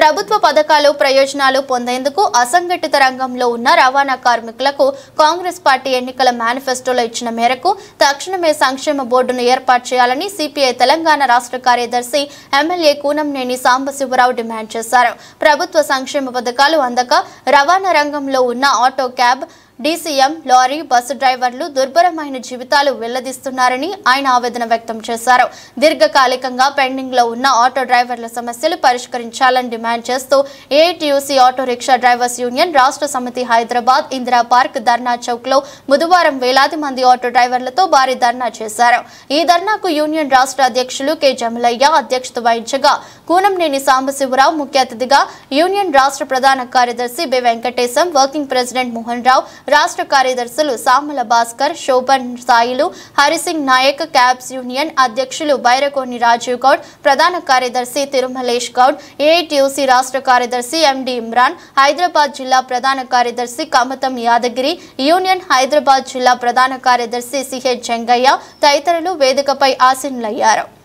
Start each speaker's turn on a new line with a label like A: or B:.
A: ప్రభుత్వ పథకాలు ప్రయోజనాలు పొందేందుకు అసంఘటిత రంగంలో ఉన్న రవాణా కార్మికులకు కాంగ్రెస్ పార్టీ ఎన్నికల మేనిఫెస్టోలో ఇచ్చిన మేరకు తక్షణమే సంక్షేమ బోర్డును ఏర్పాటు చేయాలని సిపిఐ తెలంగాణ రాష్ట్ర కార్యదర్శి ఎమ్మెల్యే కూనంనేని సాంబశివరావు డిమాండ్ చేశారు ప్రభుత్వ సంక్షేమ పథకాలు అందక రవాణా రంగంలో ఉన్న auto cab DCM lorry bus డ్రైవర్లు దుర్భరమైన జీవితాలు వెల్లదిస్తున్నారని ఆయన ఆవేదన వ్యక్తం చేశారు దీర్ఘకాలికంగా పెండింగ్ లో ఉన్న ఆటో డ్రైవర్ల సమస్యలు పరిష్కరించాలని డిమాండ్ చేస్తూ AITUC auto rickshaw drivers union రాష్ట్ర సమితి హైదరాబాద్ ఇందిరా పార్క్ ధర్నా చౌక్ లో బుధవారం వేలాది మంది ఆటో డ్రైవర్లతో భారీ ధర్నా చేశారు ఈ ధర్నాకు యూనియన్ రాష్ట్ర అధ్యక్షులు కె జమలయ్య అధ్యక్షత వహించగా కూనంనేని సాంబశివరావు ముఖ్య అతిథిగా యూనియన్ రాష్ట్ర ప్రధాన కార్యదర్శి B Venkatesham working president Mohan Rao రాష్ట్ర కార్యదర్శులు సామల భాస్కర్ శోభన్ సాయిలు హరిసింగ్ నాయక్ క్యాబ్స్ యూనియన్ అధ్యక్షులు బైరకోని రాజీవ్ గౌడ్ ప్రధాన కార్యదర్శి తిరుమలేష్ గౌడ్ ఏఐటియుసి రాష్ట్ర కార్యదర్శి ఎండి ఇమ్రాన్ హైదరాబాద్ జిల్లా ప్రధాన కార్యదర్శి కమతం యాదగిరి యూనియన్ హైదరాబాద్ జిల్లా ప్రధాన కార్యదర్శి సిహెచ్ జంగయ్య తదితరులు వేదికపై ఆసీనులయ్యారు